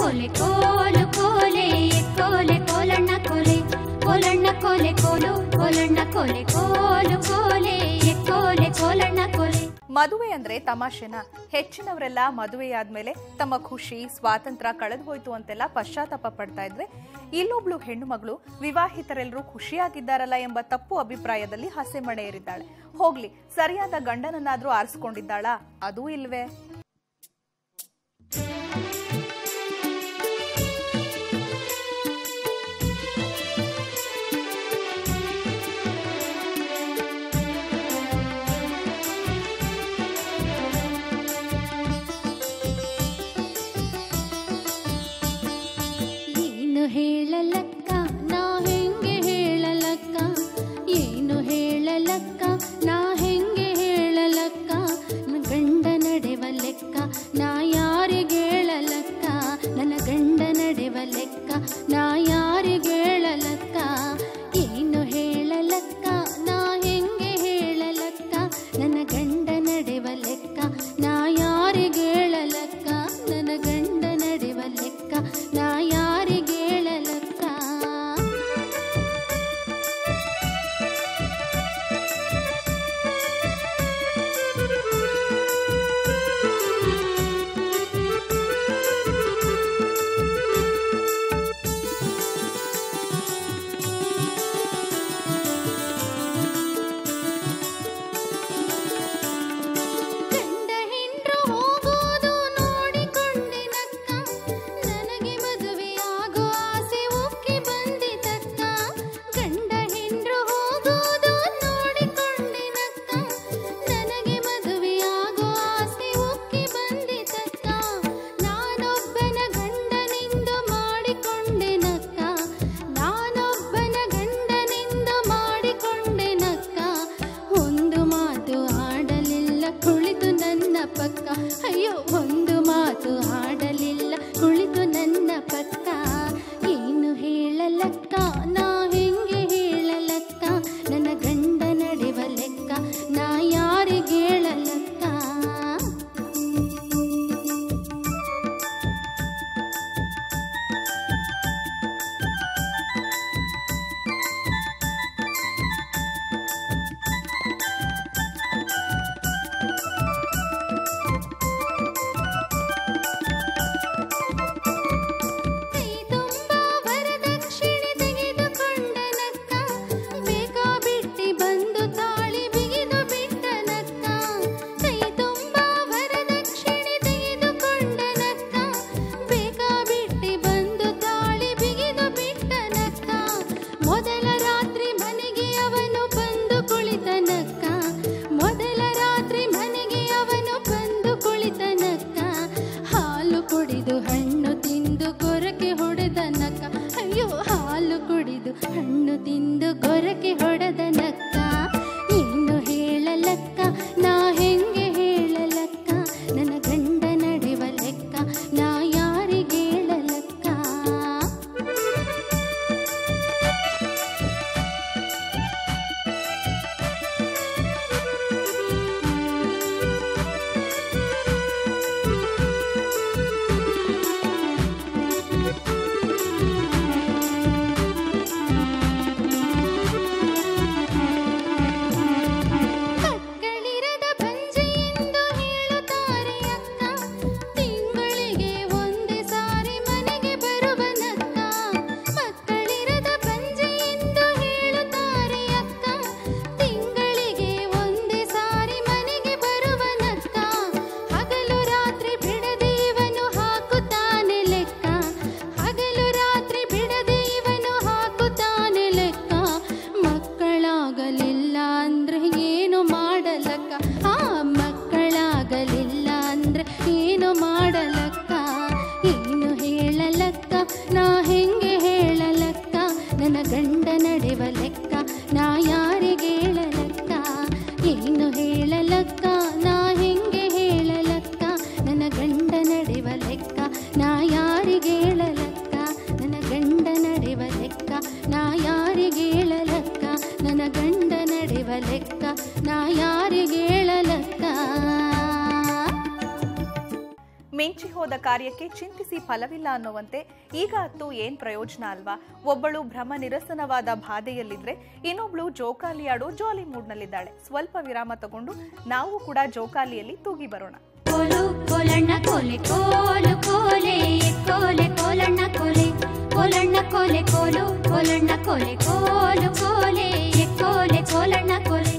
ಕೋಲೆ ಕೋಲು ಕೋಲೆ ಕೋಲೆ ಕೋಲಣ್ಣ ಕೋಲೆ ಕೋಲಣ್ಣ ಕೋಲೆ ಕೋಲು ಕೋಲಣ್ಣ ಕೋಲೆ ಕೋಲು ಕೋಲೆ ಕೋಲೆ ಕೋಲಣ್ಣ ಕೋಲೆ ಮದುವೆ ಅಂದ್ರೆ ತಮಾಷೆನ ಹೆಚ್ಚಿನವರೆಲ್ಲ ಮದುವೆಯಾದ್ಮೇಲೆ ತಮ್ಮ ಖುಷಿ ಸ್ವಾತಂತ್ರ್ಯ ಕಳೆದು ಹೋಯ್ತು ಅಂತೆಲ್ಲ ಪಶ್ಚಾತ್ತಾಪ ಪಡ್ತಾ ಇದ್ರೆ ಇಲ್ಲೊಬ್ಳು ಹೆಣ್ಣು ಮಗಳು ವಿವಾಹಿತರೆಲ್ಲರೂ ಖುಷಿಯಾಗಿದ್ದಾರಲ್ಲ ಎಂಬ ತಪ್ಪು ಅಭಿಪ್ರಾಯದಲ್ಲಿ ಹಸೆಮಣೆ ಏರಿದ್ದಾಳೆ ಹೋಗ್ಲಿ ಸರಿಯಾದ ಗಂಡನನ್ನಾದ್ರೂ ಆರಿಸ್ಕೊಂಡಿದ್ದಾಳಾ ಅದೂ ಇಲ್ವೇ ಏನು ಹೇಳಲಕ್ಕ ನಾ ಹೆಂಗೆ ಹೇಳಲಕ್ಕ ಏನು ಹೇಳಲಕ್ಕ ನಾ ಹೆಂಗೆ ಹೇಳಲಕ್ಕ ನನ್ನ ಗಂಡ ನಡೆವ ಲೆಕ್ಕ ನಾ ಯಾರಿಗೆ ಹೇಳಲಕ್ಕ ನನ್ನ ಗಂಡ ನಡೆವ ಲೆಕ್ಕ ನಾ ಯಾರಿಗೆ ಹೇಳಲಕ್ಕ ಏನು ಹೇಳಲಕ್ಕ ನಾ ಹೆಂಗೆ ಹೇಳಲಕ್ಕ ನನ್ನ ಗಂಡ ನಡೆವ ಲೆಕ್ಕ ನಾ ಯಾರಿಗೆ ಹೇಳಲಕ್ಕ ನನ್ನ ಗಂಡ ನಡೆವ ಲೆಕ್ಕ ನಾ ಯಾರಿಗೆ ಹೇಳಲಕ್ಕ ಗಂಡ ಹೆಂಡ್ರು ಹೋಗೋದು ನೋಡಿಕೊಂಡಿನಕ್ಕ ನನಗೆ ಮದುವೆಯಾಗೋ ಆಸೆ ಉಕ್ಕಿ ಬಂದಿತಕ್ಕ ಗಂಡ ಹೆಂಡ್ರು ಹೋಗೋದು ನೋಡಿಕೊಂಡಿನಕ್ಕ ನನಗೆ ಮದುವೆಯಾಗೋ ಆಸೆ ಉಕ್ಕಿ ಬಂದಿತಕ್ಕ ನಾನೊಬ್ಬನ ಗಂಡನಿಂದು ಮಾಡಿಕೊಂಡೆನಕ್ಕ ನಾನೊಬ್ಬನ ಗಂಡನಿಂದು ಮಾಡಿಕೊಂಡೆನಕ್ಕ ಒಂದು ಮಾತು ಆಡಲಿಲ್ಲ ಕುಳಿತು ನನ್ನ ಪಕ್ಕ ಅಯ್ಯೋ ಒಂದು ಮಾತು ಆಡಲಿಲ್ಲ ಕುಳಿತು ನನ್ನ ಪಕ್ಕ ಏನು ಹೇಳಲಕ್ಕ ನಾ ಹೆಂಗೆ ಹೇಳಲಕ್ಕ ನನ್ನ ಗಂಡ ನಡೆವ ಲೆಕ್ಕ ನಾ ಯಾರಿಗೆ ಹೇಳಲಕ್ಕ ಕೈ ತುಂಬ ವರದಕ್ಷಿಣೆ ತೆಗೆದುಕೊಂಡನಕ್ಕ ಬೇಕಾ ಬಿಟ್ಟಿ ಬಂದು ತಾಳಿ ಬಿಗಿದು ಬಿಟ್ಟನಕ್ಕ ಕೈ ತುಂಬ ವರದಕ್ಷಿಣೆ ತೆಗೆದುಕೊಂಡನಕ್ಕ ಬೇಕಾ ಬಿಟ್ಟಿ ಬಂದು ತಾಳಿ ಬಿಗಿದು ಬಿಟ್ಟನಕ್ಕ ಮೊದಲ ರಾತ್ರಿ ಮನೆಗೆ ಅವನು ಬಂದು ಕುಳಿತನಕ್ಕ ಮೊದಲ ರಾತ್ರಿ ಮನೆಗೆ ಅವನು ಬಂದು ಕುಳಿತನಕ್ಕ ಹಾಲು ಕುಡಿದು ಹಣ್ಣು ತಿಂದು ಗೊರಕೆ ಹೊಡೆದನಕ್ಕ ಅಯ್ಯೋ ಹಾಲು ಕುಡಿದು ಹಣ್ಣು ತಿಂದು ಗೊರಕೆ ಹೊಡೆದನಕ್ಕ ಏನು ಹೇಳಲಕ್ಕ ನಾ ಹೆಂಗೆ ಹೇಳಲಕ್ಕ ನನ್ನ ಗಂಡ ನಡೆವ ಲೆಕ್ಕ ನಾ ಯಾರಿಗೆ ಹೇಳಲಕ್ಕ ಕಾರ್ಯಕ್ಕೆ ಚಿಂತಿಸಿ ಫಲವಿಲ್ಲ ಅನ್ನುವಂತೆ ಈಗ ಹತ್ತು ಏನ್ ಪ್ರಯೋಜನ ಅಲ್ವಾ ಒಬ್ಬಳು ಭ್ರಮ ನಿರಸನವಾದ ಬಾಧೆಯಲ್ಲಿದ್ರೆ ಇನ್ನೊಬ್ಳು ಜೋಕಾಲಿಯಾಡೋ ಜಾಲಿ ಮೂಡ್ನಲ್ಲಿದ್ದಾಳೆ ಸ್ವಲ್ಪ ವಿರಾಮ ತಗೊಂಡು ನಾವು ಕೂಡ ಜೋಕಾಲಿಯಲ್ಲಿ ತೂಗಿ ಬರೋಣ ಕೋಲು ಕೋಲಣ್ಣ ಕೋಲೆ ಕೋಲು ಕೋಲೆ ಕೋಲೆ ಕೋಲಣ್ಣ ಕೋಲೆ ಕೋಲಣ್ಣ ಕೋಲೆ ಕೋಲು ಕೋಲಣ್ಣ ಕೋಲೆ ಕೋಲು ಕೋಲೆ ಕೋಲೆ ಕೋಲಣ್ಣ ಕೋಲೆ